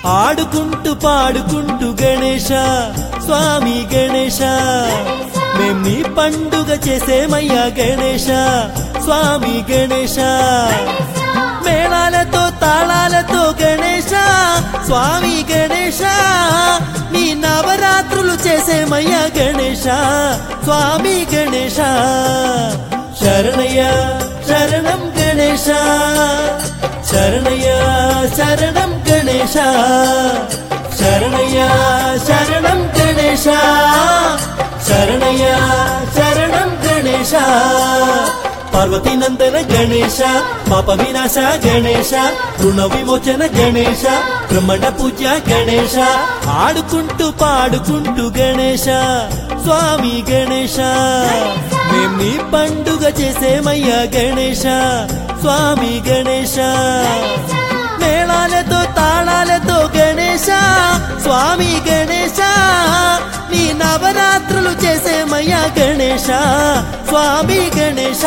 ఆడుకుంటూ పాడుకుంటూ గణేశ స్వామి గణేశ మేం నీ పండుగ చేసేమయ్యా గణేశ స్వామి గణేశ మేళాలతో తాళాలతో గణేశ స్వామి గణేశ నీ నవరాత్రులు చేసేమయ్యా గణేశ స్వామి గణేశ శరణయ్య శరణం గణేశ శరణయ్య శరణం గణేశ శరణయ్య శరణం గణేశ శరణయ్య శరణం గణేశ పార్వతీ నందన గణేశ పాప వినాశ గణేశ రుణ విమోచన గణేశ బ్రహ్మణ పూజ గణేశ ఆడుకుంటూ పాడుకుంటూ గణేశ స్వామి గణేశ మేం నీ పండుగ చేసేమయ్యా గణేశ స్వామి గణేశ మేళాలతో తాళాలతో గణేశ స్వామి గణేశ నీ నవరాత్రులు చేసేమయ్యా గణేశ స్వామి గణేశ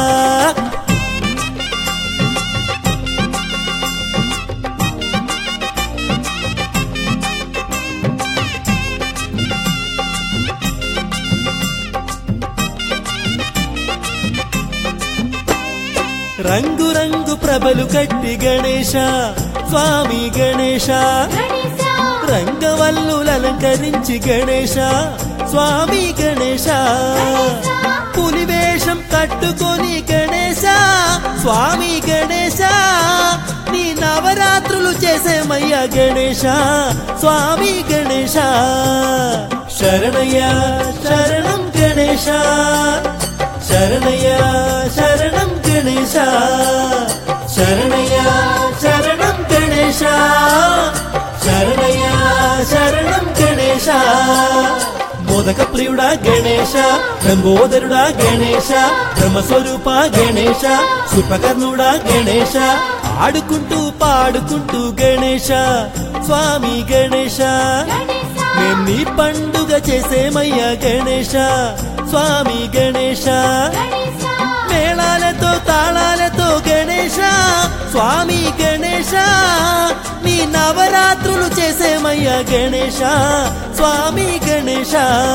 రంగు రంగు ప్రభలు కట్టి గణేశ స్వామి గణేశ రంగవల్లులు అలంకరించి గణేశ స్వామి గణేశ పులివేషం కట్టుకొని గణేశ స్వామి గణేశ నీ నవరాత్రులు చేసేమయ్యా గణేశ స్వామి గణేశ శరణయ్య శరణం గణేశ శరణయ్య శరణం గణేశ శరణయ్య శరణం గణేశ శరణయ్య శరణం గణేశ మోదక ప్రియుడా గణేశ లంబోదరుడా గణేశ బ్రహ్మస్వరూప గణేశ సుపకర్ణుడా గణేశ ఆడుకుంటూ పాడుకుంటూ గణేశ స్వామి గణేశ మేం నీ పండుగ చేసేమయ్యా గణేశ స్వామి గణేశ మేళాలతో తాళాలతో గణేశ స్వామి గణేశ నీ నవరాత్రులు చేసేమయ్యా గణేశ స్వామి గణేశ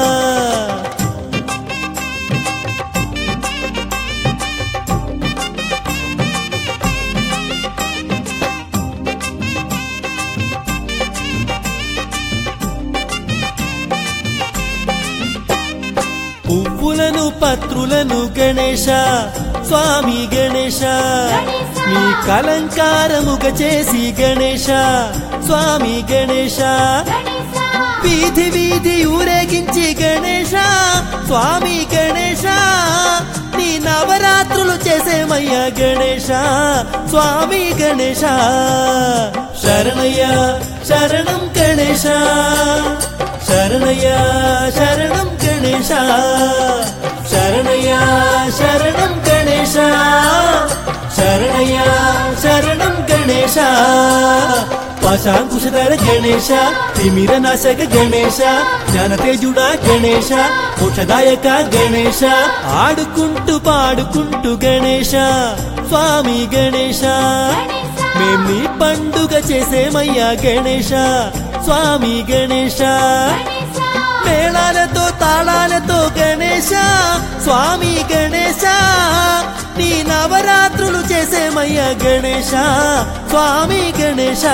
పువ్వులను పత్రులను గణేశ స్వామి గణేశ నీ కలంకారముగ చేసి గణేశ స్వామి గణేశ వీధి వీధి ఊరేగించి గణేశ స్వామి గణేశ నీ నవరాత్రులు చేసేమయ్యా గణేశ స్వామి గణేశ శరణయ్య శరణం గణేశ శరణయ్య శరణం గణేశ శరణయ్య శరణం గణేశ శరణయ్య శరణం గణేశ పాశాంకుశధర గణేశ తిమిర నాశక గణేశ జ్ఞానతేజుడ గణేశ మోక్షదాయక గణేశ ఆడుకుంటూ పాడుకుంటూ గణేశ స్వామి గణేశ మేం నీ పండుగ చేసేమయ్యా గణేశ స్వామి గణేశ మేళాలతో తాళాలతో గణేశ స్వామి గణేశ నీ నవరాత్రులు చేసేమయ్యా గణేశ స్వామి గణేశ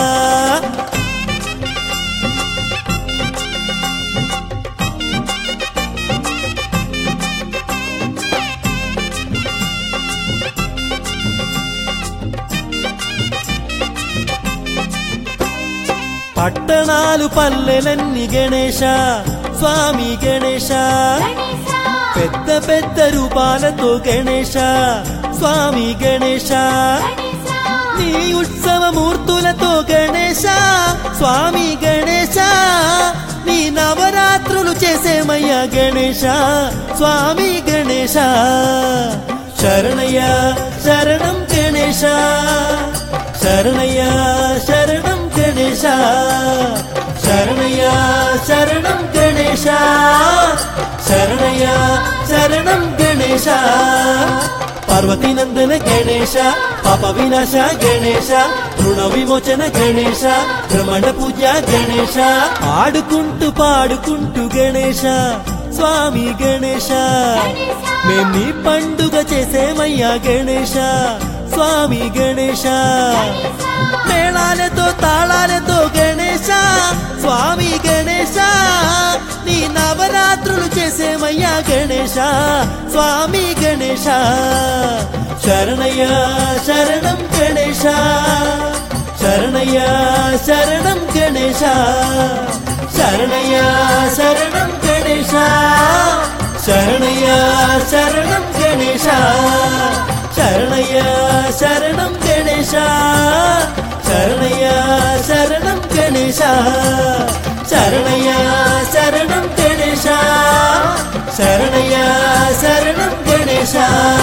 పట్టణాలు పల్లెలన్నీ గణేశ స్వామి గణేశ పెద్ద పెద్ద రూపాలతో గణేశ స్వామి గణేశ నీ ఉత్సవ మూర్తులతో గణేశ స్వామి గణేశ నీ నవరాత్రులు చేసేమయ్యా గణేశ స్వామి గణేశ శరణయ్య శరణం గణేశ శరణయ్య శరణం గణేశ శరణయ్య శరణం గణేశ శరణయ్య శరణం గణేశ పార్వతీ నందన గణేశ పాప వినాశ గణేశ రుణ విమోచన గణేశ బ్రహ్మాండ పూజ గణేశ ఆడుకుంటూ పాడుకుంటూ గణేశ స్వామి గణేశ మేం నీ పండుగ చేసేమయ్యా గణేశ స్వామి గణేశ మేళాలతో తాళాలతో గణేశ స్వామి గణేశ నీ నవరాత్రులు చేసేమయ్యా గణేశ స్వామి గణేశ శరణయ్య శరణం గణేశ శరణయ్య శరణం గణేశ శరణయ్య శరణం గణేశ శరణయ్య శరణం గణేశ శరణయ్య శరణం గణేశ శరణయ్య శరణం గణేశ శరణయ్య శరణం గణేశ శరణయ్య శరణం గణేశ